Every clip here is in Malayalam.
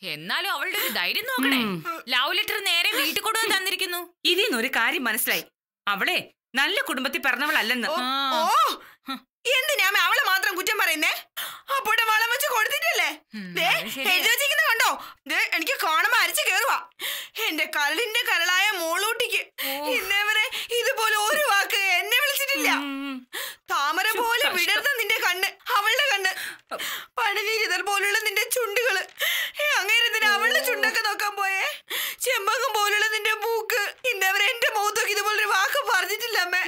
എന്നാലും അവളുടെ ഒരു ധൈര്യം നോക്കണേ ലവ് ലെറ്റർ നേരെ വീട്ടിൽ കൊണ്ടുവന്ന് തന്നിരിക്കുന്നു ഇതിന്നൊരു കാര്യം മനസ്സിലായി അവളെ നല്ല കുടുംബത്തിൽ പിറന്നവളല്ലെന്ന് ഓ, ആ. ഓ എന്തിനാ അമ്മ അവളെ മാത്രം കുറ്റം പറയുന്നേ അപ്പോടെ വളം വെച്ച് കൊടുത്തിട്ടല്ലേ ഉം, ദേ, അത് ശരിയാ. എഴുതി വെച്ചിരിക്കുന്ന കണ്ടോ ദേ, എനിക്ക് കാണുമ്പോ അരച്ച് കേറുവാ എന്റെ കരളിന്റെ കരളായ മോളൂട്ടിക്ക് ഇന്നേ വരെ ഇതുപോലെ ഒരു വാക്ക് എന്നെ വിളിച്ചിട്ടില്ല താമര പോലെ വിടർന്ന നിന്റെ കണ്ണ് അവളുടെ കണ്ണ് പണിനീരിതൽ പോലുള്ള നിന്റെ ചുണ്ടുകള് ഏ, അങ്ങേര് എന്തിനാ അവളുടെ ചുണ്ടൊക്കെ നോക്കാൻ പോയേ ചെമ്പകം പോലുള്ള നിന്റെ മൂക്ക് ഇന്നവരെ എന്റെ മുഖത്തൊക്കെ ഇതുപോലൊരു വാക്ക് പറഞ്ഞിട്ടില്ല അമ്മേ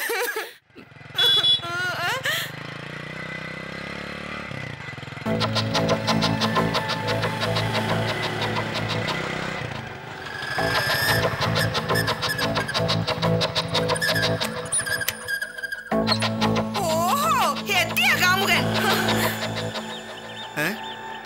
ഓഹോ എത്തിയ കാമുകൻ ഏ?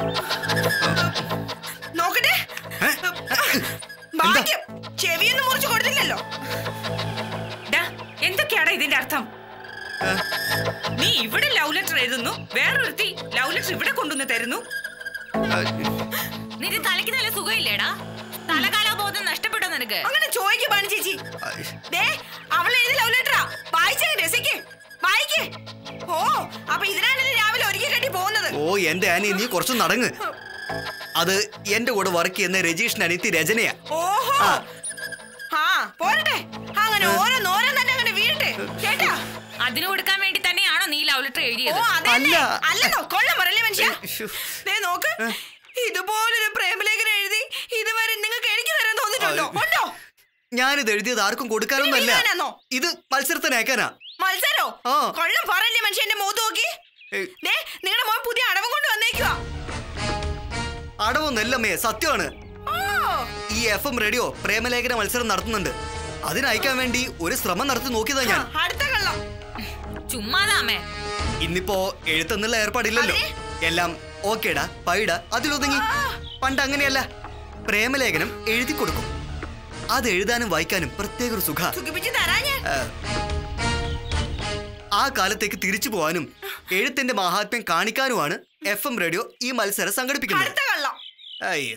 നോക്കട്ടെ ഏ? ഭാഗ്യം ചെവിയൊന്നും മുറിച്ചു കൊടുത്തില്ലല്ലോ ഡാ, എന്തൊക്കെയാടാ ഇതിന്റെ അർത്ഥം നീ ഇവിടെ ലവ് ലെറ്റർ എഴുതുന്നു വേറൊരുത്തി ലവ് ലെറ്റർ ഇവിടെ കൊണ്ടുവന്ന് തരുന്നു നിന്റെ തലയ്ക്ക് നല്ല സുഖമില്ലേടാ തലകാലാബോധം നഷ്ടപ്പെട്ടോ നിനക്ക് അങ്ങനെ ചോദിക്ക് പാണി ചേച്ചി ദേ അവൾ എഴുതി ലവ് ലെറ്ററാ വായിച്ചങ്ങ് രസിക്ക് വായിക്ക് ഓ അപ്പൊ ഇതിനാണല്ലേ രാവിലെ ഒരുക്കി കെട്ടി പോകുന്നത് ഓ എന്റെ ആനി നീ കുറച്ച് നടങ്ങ് അത് എന്റെ കൂടെ വർക്ക് ചെയ്യുന്ന രജീഷിന് അനിയത്തി രചനയാ ഓഹോ ആ. ആ പോരട്ടെ അങ്ങനെ ഓരോന്നോരോന്ന് തന്നെ അങ്ങനെ വീഴട്ടെ കേട്ടാ അതിന് കൊടുക്കാൻ വേണ്ടി തന്നെയാണോ നീ ലവ് ലെറ്റർ ഓ എഴുതിയത് അതെ അല്ല. അല്ലെന്നോ കൊള്ളം പറയല്ലേ മനുഷ്യ ശ്ശോ. ദേ നോക്ക് ഇതുപോലൊരു പ്രേമലേഖനം എഴുതി ഇതുവരെ നിങ്ങൾക്ക് എനിക്ക് തരാൻ തോന്നിയിട്ടുണ്ടോ ആ. ഉണ്ടോ ഞാനിത് എഴുതിയത് ആർക്കും കൊടുക്കാനൊന്നല്ല പിന്നെ വിൽക്കാനാന്നോ? ഇത് മത്സരത്തിന് അയക്കാനാ മത്സരോ ആ. കൊള്ളം പറയല്ലേ മനുഷ്യന്റെ മുഖത്ത് നോക്കി ഏയ്. ദേ നിങ്ങളുടെ മോൻ പുതിയ അടവും കൊണ്ട് വന്നേക്കുവാ അടവൊന്നല്ലമ്മേ സത്യമാണ് ഓ ഈ എഫ് എം റേഡിയോ പ്രേമലേഖന മത്സരം നടത്തുന്നുണ്ട് അതിനയക്കാൻ വേണ്ടി ഒരു ശ്രമം നടത്തി നോക്കിയതാ ഞാൻ അടുത്ത കള്ളം ചുമ്മാതാ അമ്മേ ഇന്നിപ്പോ എഴുത്തെന്നുള്ള ഏർപ്പാടില്ലല്ലോ എല്ലാം ഓക്കേടാ പൈഡ അതിലൊതുങ്ങി പണ്ട് അങ്ങനെയല്ല പ്രേമലേഖനം എഴുതി കൊടുക്കും അത് എഴുതാനും വായിക്കാനും പ്രത്യേക ഒരു സുഖ സുഖിപ്പിച്ച് തരാ ഞാൻ ആ കാലത്തേക്ക് തിരിച്ചു പോവാനും എഴുത്തിന്റെ മഹാത്മ്യം കാണിക്കാനുമാണ് എഫ് എം റേഡിയോ ഈ മത്സരം സംഘടിപ്പിക്കുന്നത് അടുത്ത കള്ളം അയ്യ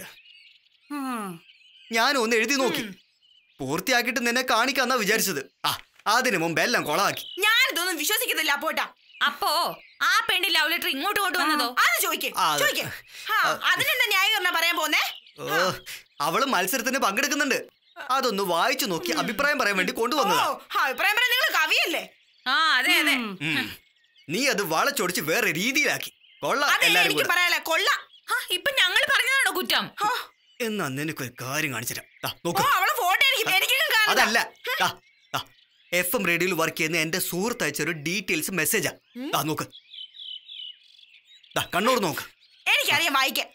ഞാൻ ഒന്ന് എഴുതി നോക്കി പൂർത്തിയാക്കിയിട്ട് നിന്നെ കാണിക്കാന്നാ വിചാരിച്ചത് ആ അതിനു മുമ്പ് എല്ലാം കൊളാക്കി ഞാനിതൊന്നും വിശ്വസിക്കുന്നില്ല പോട്ടാ അപ്പോ ആ പെണ്ണ് ലവ് ലെറ്റർ ഇങ്ങോട്ട് കൊണ്ടുവന്നതോ അത് ചോദിക്കേ ആ, അത്. ചോദിക്കേ ആ അതിനെന്താ ന്യായീകരണം പറയാൻ പോന്നേ ഓ അവള് മത്സരത്തിന് പങ്കെടുക്കുന്നുണ്ട് അതൊന്ന് വായിച്ചു നോക്കി അഭിപ്രായം പറയാൻ വേണ്ടി ഓ കൊണ്ടുവന്നതാ അഭിപ്രായം പറയാൻ നിങ്ങൾ കവിയല്ലേ ആ അതെ അതെ ഉം. നീ അത് വളച്ചൊടിച്ച് വേറെ രീതിയിലാക്കി കൊള്ളാം അതെ എല്ലാരും എനിക്ക് കൂടെ പറയാല കൊള്ള ആ, ഇപ്പൊ ഞങ്ങൾ പറഞ്ഞതാണോ കുറ്റം ഓ എന്നാ നിനക്കൊരു കാര്യം കാണിച്ചുതരാം ദാ, ഓ, നോക്ക് അവളെ ഫോട്ടോ എനിക്ക് എനിക്കും കാണാം അതല്ല എഫ് എം റേഡിയോയിൽ വർക്ക് ചെയ്യുന്ന എന്റെ സുഹൃത്ത് അയച്ച ഒരു ഡീറ്റെയിൽസ് മെസ്സേജാ ദാ നോക്ക് ദാ കണ്ണൂർ നോക്ക് എനിക്കറിയാം വായിക്കാൻ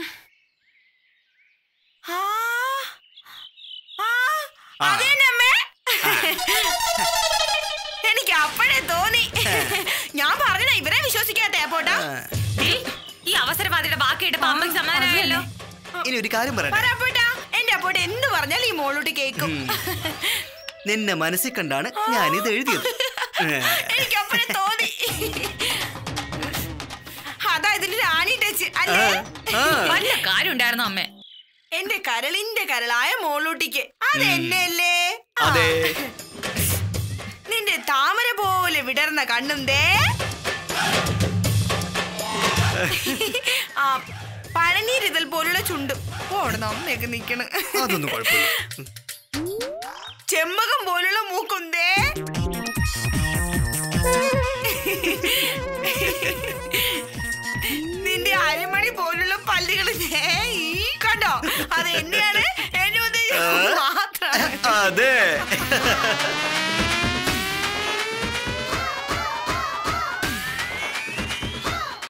ആ, ആ, ആ. അതേനമ്മേ. എനിക്ക് അപ്പോഴേ തോന്നി ഞാൻ പറഞ്ഞ ഇവരെ വിശ്വസിക്കാത്ത പോട്ടാ ഏയ്, ഈ അവസരവാദിയുടെ വാക്കിയിട്ട് അമ്മയ്ക്ക് സമാധാനമായല്ലോ ഇനി ഒരു കാര്യം പറയട്ടെ പറയപ്പോട്ടാ എന്റെ അപ്പോട്ട് എന്ത് പറഞ്ഞാലും ഈ മോളോട്ട് കേക്കും നിന്നെ മനസ്സിൽ കണ്ടാണ് ഞാനിത് എഴുതിയത് ഏ, എനിക്ക് അപ്പോഴേ തോന്നി അതാ ഇതിന്റെ റാണി ടച്ച് അല്ലേ ആ. വല്ല കാര്യം ഉണ്ടായിരുന്നോ അമ്മേ എന്റെ കരളിന്റെ കരളായ മോളൂട്ടിക്ക് അതെന്നല്ലേ ആ. അതെ നിന്റെ താമര പോലെ വിടർന്ന കണ്ണും ദേ ആ പഴനീരിതൽ പോലുള്ള ചുണ്ടും ഓടുന്ന അമ്മയൊക്കെ നിക്കണ് അതൊന്നും കുഴപ്പമില്ല ചെമ്പകം പോലുള്ള മൂക്കും ദേ നിന്റെ അരിമണി പോലുള്ള പല്ലുകൾ ദേ ഈ കണ്ടോ അത് എന്നെയാണ് എന്നെ ഉദ്ദേശിച്ചത് മാത്രമാണ് അതെ